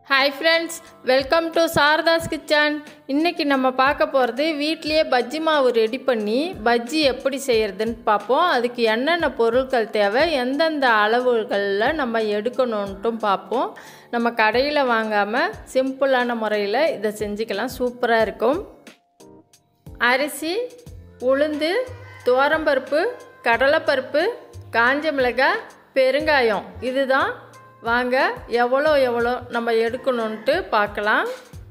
hi friends welcome to Sarada's kitchen இன்றைக்கி நம்ம பார்க்க போகிறது வீட்லேயே பஜ்ஜி மாவு ரெடி பண்ணி பஜ்ஜி எப்படி செய்கிறதுன்னு பார்ப்போம் அதுக்கு என்னென்ன பொருட்கள் தேவை எந்தெந்த அளவுகளில் நம்ம எடுக்கணுன்ட்டும் பார்ப்போம் நம்ம கடையில் வாங்காமல் சிம்பிளான முறையில் இதை செஞ்சுக்கலாம் சூப்பராக இருக்கும் அரிசி உளுந்து துவரம்பருப்பு கடலைப்பருப்பு காஞ்ச மிளகாய் பெருங்காயம் இதுதான் வாங்க எவ்வளோ எவ்வளோ நம்ம எடுக்கணுன்ட்டு பார்க்கலாம்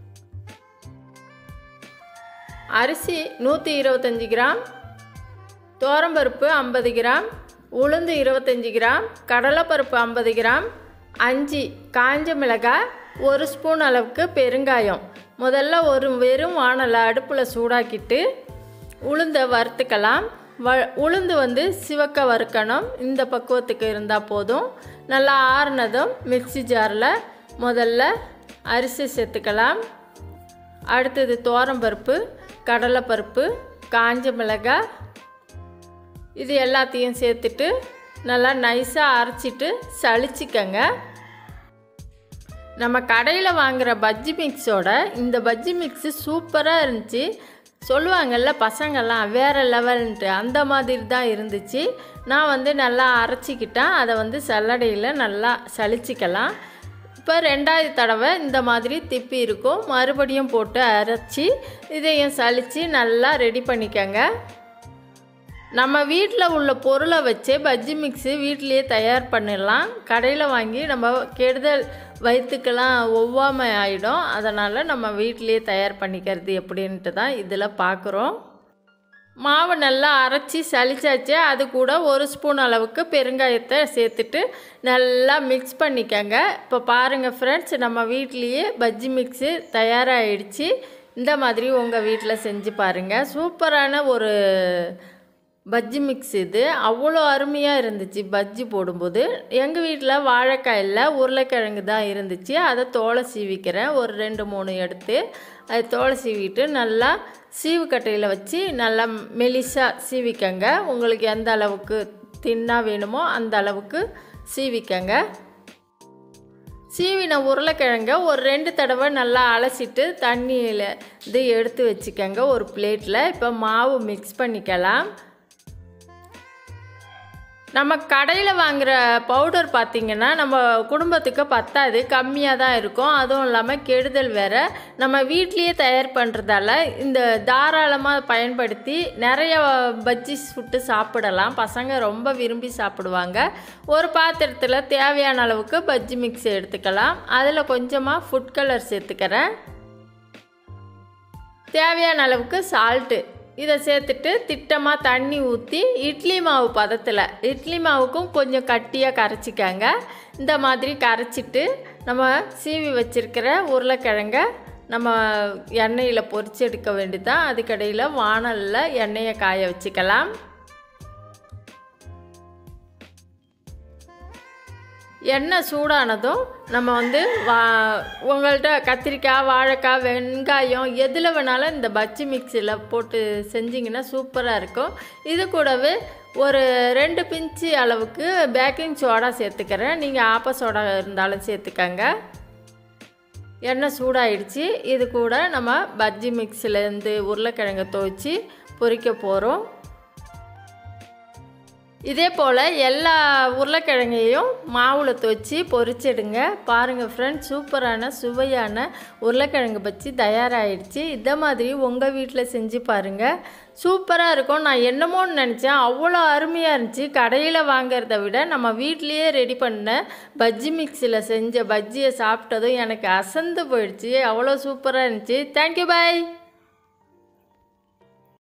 அரிசி நூற்றி இருபத்தஞ்சி கிராம் துவரம்பருப்பு ஐம்பது கிராம் உளுந்து இருபத்தஞ்சி கிராம் கடலைப்பருப்பு ஐம்பது கிராம் அஞ்சு காஞ்ச மிளகாய் ஒரு ஸ்பூன் அளவுக்கு பெருங்காயம் முதல்ல ஒரு வெறும் வானலை அடுப்பில் சூடாக்கிட்டு உளுந்தை வறுத்துக்கலாம் வ உளுந்து வந்து சிவக்க வறுக்கணும் இந்த பக்குவத்துக்கு இருந்தால் போதும் நல்லா ஆறுனதும் மிக்சி ஜாரில் முதல்ல அரிசி சேர்த்துக்கலாம் அடுத்தது தோரம்பருப்பு கடலைப்பருப்பு காஞ்ச மிளகாய் இது எல்லாத்தையும் சேர்த்துட்டு நல்லா நைஸாக அரைச்சிட்டு சளிச்சிக்கங்க நம்ம கடையில் வாங்குகிற பஜ்ஜி மிக்ஸோட இந்த பஜ்ஜி மிக்ஸு சூப்பராக இருந்துச்சு சொல்லுவாங்கல்ல பசங்கள்லாம் வேறு லெவல்ன்ட்டு அந்த மாதிரி தான் இருந்துச்சு நான் வந்து நல்லா அரைச்சிக்கிட்டேன் அதை வந்து சல்லடையில் நல்லா சளிச்சிக்கலாம் இப்போ ரெண்டாவது தடவை இந்த மாதிரி திப்பி இருக்கும் மறுபடியும் போட்டு அரைச்சி இதையும் சளிச்சு நல்லா ரெடி பண்ணிக்கங்க நம்ம வீட்டில் உள்ள பொருளை வச்சு பஜ்ஜி மிக்ஸு வீட்லேயே தயார் பண்ணிடலாம் கடையில் வாங்கி நம்ம கெடுதல் வயிற்றுக்கெல்லாம் ஒவ்வாமை ஆகிடும் அதனால் நம்ம வீட்டிலேயே தயார் பண்ணிக்கிறது எப்படின்ட்டு தான் இதில் பார்க்குறோம் மாவு நல்லா அரைச்சி சளிச்சாச்சு அது கூட ஒரு ஸ்பூன் அளவுக்கு பெருங்காயத்தை சேர்த்துட்டு நல்லா மிக்ஸ் பண்ணிக்கங்க இப்போ பாருங்கள் ஃப்ரெண்ட்ஸ் நம்ம வீட்லேயே பஜ்ஜி மிக்ஸு தயாராகிடுச்சு இந்த மாதிரி உங்கள் வீட்டில் செஞ்சு பாருங்கள் சூப்பரான ஒரு பஜ்ஜி மிக்ஸ் இது அவ்வளோ அருமையாக இருந்துச்சு பஜ்ஜி போடும்போது எங்கள் வீட்டில் வாழைக்காய் இல்லை உருளைக்கிழங்கு தான் இருந்துச்சு அதை தோலை சீவிக்கிறேன் ஒரு ரெண்டு மூணு எடுத்து அதை தோலை சீவிட்டு நல்லா சீவு கட்டையில் வச்சு நல்லா மெலிசாக சீவிக்கங்க உங்களுக்கு எந்த அளவுக்கு தின்னாக வேணுமோ அந்த அளவுக்கு சீவிக்கங்க சீவின உருளைக்கிழங்க ஒரு ரெண்டு தடவை நல்லா அலசிட்டு தண்ணியில் இது எடுத்து வச்சுக்கோங்க ஒரு பிளேட்டில் இப்போ மாவு மிக்ஸ் பண்ணிக்கலாம் நம்ம கடையில் வாங்குகிற பவுடர் பார்த்திங்கன்னா நம்ம குடும்பத்துக்கு பத்தாது கம்மியாக தான் இருக்கும் அதுவும் இல்லாமல் கெடுதல் வேறு நம்ம வீட்லேயே தயார் பண்ணுறதால இந்த தாராளமாக பயன்படுத்தி நிறைய பஜ்ஜி சுட்டு சாப்பிடலாம் பசங்க ரொம்ப விரும்பி சாப்பிடுவாங்க ஒரு பாத்திரத்தில் தேவையான அளவுக்கு பஜ்ஜி மிக்ஸ் எடுத்துக்கலாம் அதில் கொஞ்சமாக ஃபுட் கலர் சேர்த்துக்கிறேன் தேவையான அளவுக்கு சால்ட்டு இதை சேர்த்துட்டு திட்டமாக தண்ணி ஊற்றி இட்லி மாவு பதத்தில் இட்லி மாவுக்கும் கொஞ்சம் கட்டியாக கரைச்சிக்கங்க இந்த மாதிரி கரைச்சிட்டு நம்ம சீவி வச்சுருக்கிற உருளைக்கிழங்க நம்ம எண்ணெயில் பொரிச்சு எடுக்க வேண்டியதான் அதுக்கடையில் வானலில் எண்ணெயை காய வச்சுக்கலாம் எண்ணெய் சூடானதும் நம்ம வந்து வா உங்கள்கிட்ட கத்திரிக்காய் வாழைக்காய் வெங்காயம் எதில் வேணாலும் இந்த பஜ்ஜி மிக்சியில் போட்டு செஞ்சிங்கன்னா சூப்பராக இருக்கும் இது கூடவே ஒரு ரெண்டு பிஞ்சு அளவுக்கு பேக்கிங் சோடா சேர்த்துக்கிறேன் நீங்கள் ஆப்ப சோடா இருந்தாலும் சேர்த்துக்கங்க எண்ணெய் சூடாயிடுச்சு இது கூட நம்ம பஜ்ஜி மிக்ஸிலேருந்து உருளைக்கிழங்க துவைச்சி பொரிக்க போகிறோம் இதே போல் எல்லா உருளைக்கிழங்கையும் மாவில் துவச்சி பொரிச்சிடுங்க பாருங்கள் ஃப்ரெண்ட்ஸ் சூப்பரான சுவையான உருளைக்கிழங்கு பச்சி தயாராகிடுச்சு இதை மாதிரி உங்கள் வீட்டில் செஞ்சு பாருங்கள் சூப்பராக இருக்கும் நான் என்னமோன்னு நினச்சேன் அவ்வளோ அருமையாக இருந்துச்சு கடையில் வாங்கிறத விட நம்ம வீட்லேயே ரெடி பண்ண பஜ்ஜி மிக்ஸில் செஞ்ச பஜ்ஜியை சாப்பிட்டதும் எனக்கு அசந்து போயிடுச்சு அவ்வளோ சூப்பராக இருந்துச்சு தேங்க்யூ பாய்